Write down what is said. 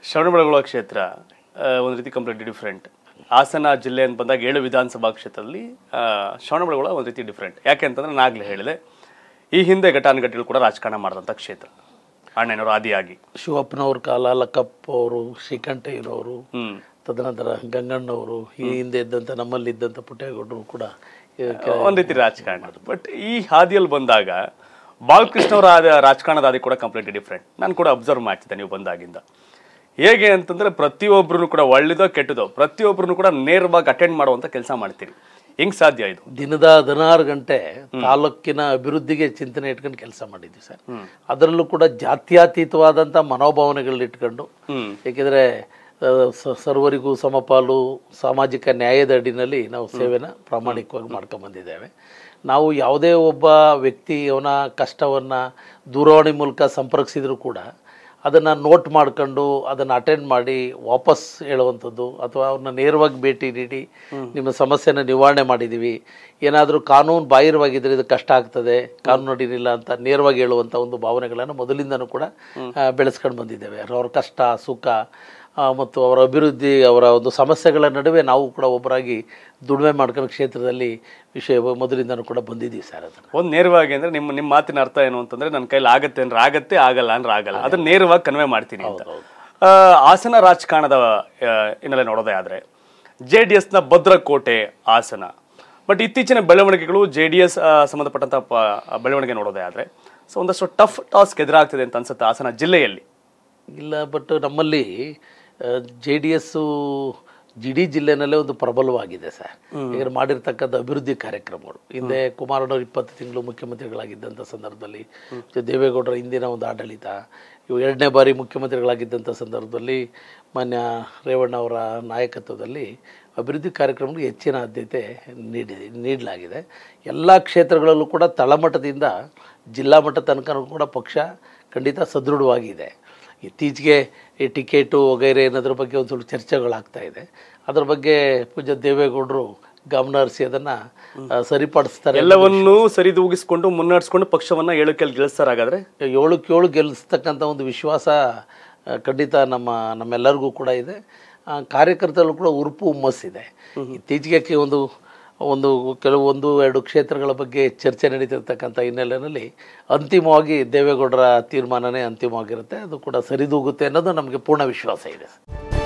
ಶ್ರವಣಬೆಳಗೊಳ ಕ್ಷೇತ್ರ ಆ, ಒಂದು ರೀತಿ ಕಂಪ್ಲೀಟ್ಲಿ ಡಿಫ್ರೆಂಟ್ ಹಾಸನ ಜಿಲ್ಲೆ ಅಂತ ಬಂದಾಗ ಏಳು ವಿಧಾನಸಭಾ ಕ್ಷೇತ್ರದಲ್ಲಿ ಆ, ಶ್ರವಣಬೆಳಗೊಳ ಒಂದು ರೀತಿ ಡಿಫ್ರೆಂಟ್ ಯಾಕೆ ಅಂತಂದ್ರೆ ನಾನು ಆಗಲೇ ಹೇಳಿದೆ ಈ ಹಿಂದೆ ಘಟಾನುಘಟಿಗಳು ಕೂಡ ರಾಜಕಾರಣ ಮಾಡಿದಂಥ ಕ್ಷೇತ್ರ ಅಣ್ಣನವರು ಆದಿಯಾಗಿ ಶಿವಪ್ಪನವ್ರ ಕಾಲ ಲಕ್ಕಪ್ಪ ಅವರು ಶ್ರೀಕಂಠಯ್ಯನವರು ಹ್ಮ್ ತದನಂತರ ಗಂಗಣ್ಣವರು ಈ ಹಿಂದೆ ಇದ್ದಂಥ ನಮ್ಮಲ್ಲಿ ಇದ್ದಂಥ ಪುಟ್ಟೇಗೌಡರು ಕೂಡ ಇದಕ್ಕೆ ಒಂದ್ ರೀತಿ ರಾಜಕಾರಣ ಬಟ್ ಈ ಹಾದಿಯಲ್ಲಿ ಬಂದಾಗ ಬಾಲಕೃಷ್ಣ ಅವರ ಆದ- ರಾಜಕಾರಣದ ಹಾದಿ ಕೂಡ ಕಂಪ್ಲೀಟ್ಲಿ ಡಿಫ್ರೆಂಟ್ ನಾನು ಕೂಡ ಅಬ್ಸರ್ವ್ ಮಾಡ್ತಿದ್ದೆ ನೀವು ಬಂದಾಗಿಂದ ಹೇಗೆ ಅಂತಂದ್ರೆ ಪ್ರತಿಯೊಬ್ಬರು ಕೂಡ ಒಳ್ಳೇದೋ ಕೆಟ್ಟದೋ ಪ್ರತಿಯೊಬ್ಬರು ಕೂಡ ನೇರವಾಗಿ ಅಟೆಂಡ್ ಮಾಡುವಂತ ಕೆಲಸ ಮಾಡ್ತೀರಿ ಹೆಂಗ್ ಸಾಧ್ಯ ಇದು ದಿನದ ಹದಿನಾರು ಗಂಟೆ ತಾಲೂಕಿನ ಅಭಿವೃದ್ಧಿಗೆ ಚಿಂತನೆ ಇಟ್ಕೊಂಡು ಕೆಲಸ ಮಾಡಿದ್ವಿ ಸರ್ ಅದರಲ್ಲೂ ಕೂಡ ಜಾತ್ಯತೀತವಾದಂಥ ಮನೋಭಾವನೆಗಳನ್ನ ಇಟ್ಕೊಂಡು ಹ್ಮ್ ಏಕೆಂದರೆ ಆ, ಸ- ಸರ್ವರಿಗೂ ಸಮಪಾಲು ಸಾಮಾಜಿಕ ನ್ಯಾಯದ ಅಡಿನಲ್ಲಿ ನಾವು ಸೇವೆನ ಪ್ರಾಮಾಣಿಕವಾಗಿ ಮಾಡ್ಕೊಂಬಂದಿದ್ದೇವೆ ನಾವು ಯಾವುದೇ ಒಬ್ಬ ವ್ಯಕ್ತಿಯವನ ಕಷ್ಟವನ್ನು ದೂರವಾಣಿ ಮೂಲಕ ಸಂಪರ್ಕಿಸಿದ್ರು ಕೂಡ ಅದನ್ನು ನೋಟ್ ಮಾಡ್ಕೊಂಡು ಅದನ್ನು ಅಟೆಂಡ್ ಮಾಡಿ ವಾಪಸ್ ಹೇಳುವಂಥದ್ದು ಅಥವಾ ಅವ್ರನ್ನ ನೇರವಾಗಿ ಭೇಟಿ ನೀಡಿ ನಿಮ್ಮ ಸಮಸ್ಯೆನ ನಿವಾರಣೆ ಮಾಡಿದ್ದೀವಿ ಏನಾದರೂ ಕಾನೂನು ಬಾಹಿರವಾಗಿದ್ದರೆ ಇದು ಕಷ್ಟ ಆಗ್ತದೆ ಕಾನೂನು ಅಡಿನಿಲ್ಲ ಅಂತ ನೇರವಾಗಿ ಹೇಳುವಂಥ ಒಂದು ಭಾವನೆಗಳನ್ನು ಮೊದಲಿಂದನೂ ಕೂಡ ಆ, ಬೆಳೆಸ್ಕೊಂಡು ಬಂದಿದ್ದೇವೆ ಅವ್ರ ಕಷ್ಟ ಸುಖ ಆ, ಮತ್ತು ಅವರ ಅಭಿವೃದ್ಧಿ ಅವರ ಒಂದು ಸಮಸ್ಯೆಗಳ ನಡುವೆ ನಾವು ಕೂಡ ಒಬ್ಬರಾಗಿ ದುಡಿಮೆ ಮಾಡ್ಕೊಂಡು ಕ್ಷೇತ್ರದಲ್ಲಿ ವಿಷಯ ಮೊದಲಿಂದನೂ ಕೂಡ ಬಂದಿದ್ದೀವಿ ಸರ್ ಅದನ್ನು ಒಂದ್ ನೇರವಾಗಿ ಅಂದ್ರೆ ನಿಮ್ಮ ನಿಮ್ಮ ಮಾತಿನ ಅರ್ಥ ಏನು ಅಂತಂದ್ರೆ ನನ್ನ ಕೈಲಿ ಆಗತ್ತೆ ಅಂದ್ರೆ ಆಗತ್ತೆ ಆಗಲ್ಲ ಅಂದ್ರೆ ಆಗಲ್ಲ ಅದನ್ನ ನೇರವಾಗಿ ಕನ್ವೆ ಮಾಡ್ತೀನಿ ಅಂತ ಆ, ಹಾಸನ ರಾಜಕಾರಣದ ಆ, ಹಿನ್ನೆಲೆ ನೋಡೋದೇ ಆದ್ರೆ ಜೆ ಡಿ ಎಸ್ನ ಭದ್ರಕೋಟೆ ಹಾಸನ ಬಟ್ ಇತ್ತೀಚಿನ ಬೆಳವಣಿಗೆಗಳು ಜೆ ಡಿ ಎಸ್ ಸಂಬಂಧಪಟ್ಟಂತ ಪ- ಬೆಳವಣಿಗೆ ನೋಡೋದೇ ಆದ್ರೆ ಸೊ ಒಂದಷ್ಟು ಟಫ್ ಟಾಸ್ಕ್ ಎದುರಾಗ್ತಿದೆ ಅಂತ ಅನ್ಸುತ್ತೆ ಹಾಸನ ಜಿಲ್ಲೆಯಲ್ಲಿ ಇಲ್ಲ ಬಟ್ ನಮ್ಮಲ್ಲಿ ಜೆ ಡಿ ಎಸ್ಸು ಜಿಡಿ ಜಿಲ್ಲೆನಲ್ಲೇ ಒಂದು ಪ್ರಬಲವಾಗಿದೆ ಸರ್ ಈಗ ಮಾಡಿರ್ತಕ್ಕಂಥ ಅಭಿವೃದ್ಧಿ ಕಾರ್ಯಕ್ರಮಗಳು ಹಿಂದೆ ಕುಮಾರಣ್ಣವ್ರು ಇಪ್ಪತ್ತು ತಿಂಗಳು ಮುಖ್ಯಮಂತ್ರಿಗಳಾಗಿದ್ದಂಥ ಸಂದರ್ಭದಲ್ಲಿ ಜೊ- ದೇವೇಗೌಡರ ಹಿಂದಿನ ಒಂದು ಆಡಳಿತ ಇವು ಎರಡನೇ ಬಾರಿ ಮುಖ್ಯಮಂತ್ರಿಗಳಾಗಿದ್ದಂಥ ಸಂದರ್ಭದಲ್ಲಿ ಮಾನ್ಯ ರೇವಣ್ಣ ಅವರ ನಾಯಕತ್ವದಲ್ಲಿ ಅಭಿವೃದ್ಧಿ ಕಾರ್ಯಕ್ರಮಗಳಿಗೆ ಹೆಚ್ಚಿನ ಆದ್ಯತೆ ನೀಡಿದೆ ನೀಡಲಾಗಿದೆ ಎಲ್ಲ ಕ್ಷೇತ್ರಗಳಲ್ಲೂ ಕೂಡ ತಳಮಟ್ಟದಿಂದ ಜಿಲ್ಲಾ ಮಟ್ಟ ತನಕ ಕೂಡ ಪಕ್ಷ ಖಂಡಿತ ಸದೃಢವಾಗಿದೆ ಇತ್ತೀಚೆಗೆ ಈ ಟಿಕೆಟು ವಗೈರೆ ಅನ್ನೋದ್ರ ಬಗ್ಗೆ ಒಂದು ಸ್ವಲ್ಪ ಚರ್ಚೆಗಳಾಗ್ತಾ ಇದೆ ಅದ್ರ ಬಗ್ಗೆ ಪೂಜ್ಯ ದೇವೇಗೌಡರು ಗಮನ ಹರಿಸಿ ಅದನ್ನು ಸರಿಪಡಿಸ್ತಾರೆ ಎಲ್ಲವನ್ನೂ ಸರಿದೂಗಿಸ್ಕೊಂಡು ಮುನ್ನಡೆಸ್ಕೊಂಡು ಪಕ್ಷವನ್ನ ಏಳಕ್ಕೆ ಗೆಲ್ಲಿಸ್ತಾರೆ ಹಾಗಾದ್ರೆ ಏಳಕ್ಕೆ ಏಳು ಗೆಲ್ಲಿಸ್ತಕ್ಕಂಥ ಒಂದು ವಿಶ್ವಾಸ ಆ, ಖಂಡಿತ ನಮ್ಮ ನಮ್ಮೆಲ್ಲರಿಗೂ ಕೂಡ ಇದೆ ಆ, ಕಾರ್ಯಕರ್ತರಲ್ಲೂ ಕೂಡ ಉರುಪು ಹುಮ್ಮಸ್ಸಿದೆ ಇತ್ತೀಚೆಗೆ ಕೆ- ಒಂದು ಒಂದು ಕೆಲವು ಒಂದು ಎರಡು ಕ್ಷೇತ್ರಗಳ ಬಗ್ಗೆ ಚರ್ಚೆ ನಡೀತಿರ್ತಕ್ಕಂಥ ಹಿನ್ನೆಲೆಯಲ್ಲಿ ಅಂತಿಮವಾಗಿ ದೇವೇಗೌಡರ ತೀರ್ಮಾನನೇ ಅಂತಿಮವಾಗಿರುತ್ತೆ ಅದು ಕೂಡ ಸರಿದೂಗುತ್ತೆ ಅನ್ನೋದು ನಮಗೆ ಪೂರ್ಣ ವಿಶ್ವಾಸ ಇದೆ